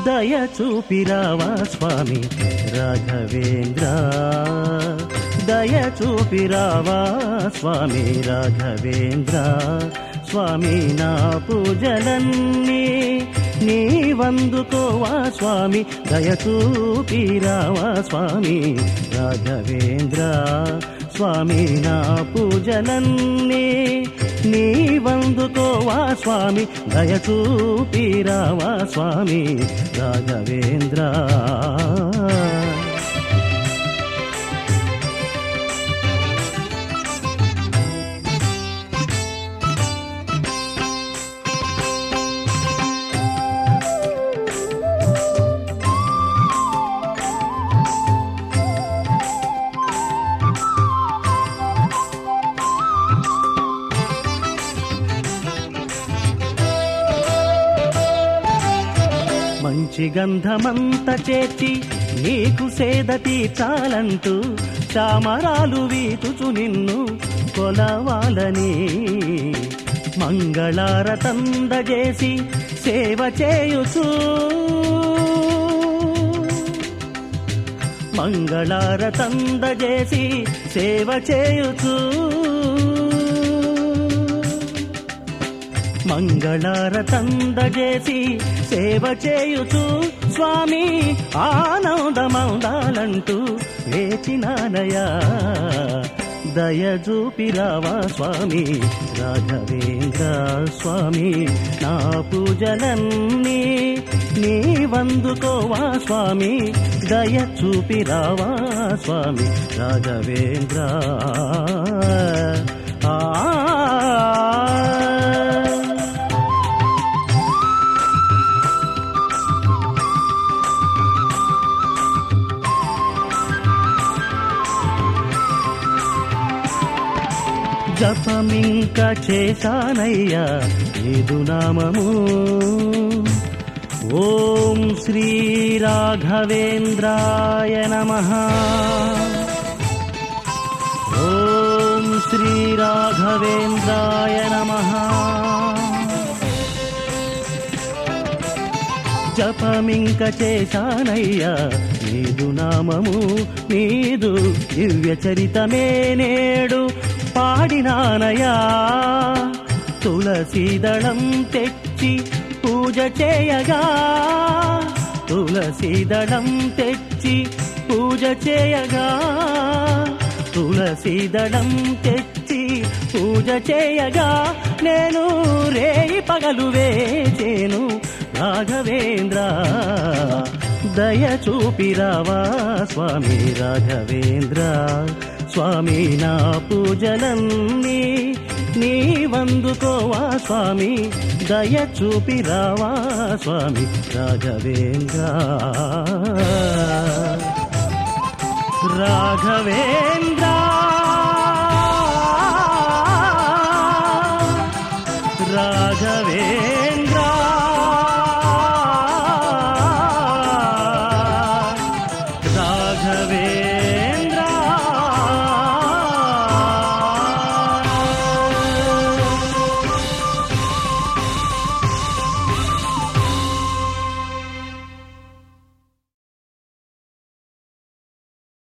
దయ చూపిరావా స్వామి రాఘవేంద్ర దయ చూపిరావా స్వామి రాఘవేంద్ర స్వామి నా పూజలన్నీ నీ వందుకోవా స్వామి దయ చూపిరావా స్వామి రాఘవేంద్ర స్వామి నా పూజలన్నీ నీ వందుకోవా స్వామి దయ చూపిరావా స్వామి రాఘవేంద్ర మంచి గంధమంత చేర్చి నీకు సేద తీర్చాలంటూ చామరాలు వీతుచు నిన్ను కొలవాలని మంగళారతందజేసి సేవ చేయుచు మంగళారతందజేసి సేవ చేయుచు మంగళారతందజేసి సేవ చేయుచు స్వామి ఆనందమౌదాలంటూ వేచినానయా దయ చూపిరావా స్వామి రాఘవేంద్ర స్వామి నా పూజలన్నీ నీ వందుకోవా స్వామి దయ చూపిరావా స్వామి రాఘవేంద్ర ఆ జపమింక చేశానయ్యా ఏదు నామము ఓం శ్రీ రాఘవేంద్రాయ నమ ఓం శ్రీ రాఘవేంద్రాయ నమ జపమింక చేశానయ్యా నీదు నామము నీదు దివ్య చరితమే నేడు పాడినానయా తులసీదళం తెచ్చి పూజ చేయగా తులసీదళం తెచ్చి పూజ చేయగా తులసీదళం తెచ్చి పూజ చేయగా నేను రేయి పగలు వేచేను రాఘవేంద్ర దయ చూపిరావా స్వామి రాఘవేంద్ర స్వామి నా పూజలన్నీ నీ వందుకోవా స్వామి దయ చూపిరావా స్వామి రాఘవేంద్ర రాఘవేంద్ర రాఘవేంద్ర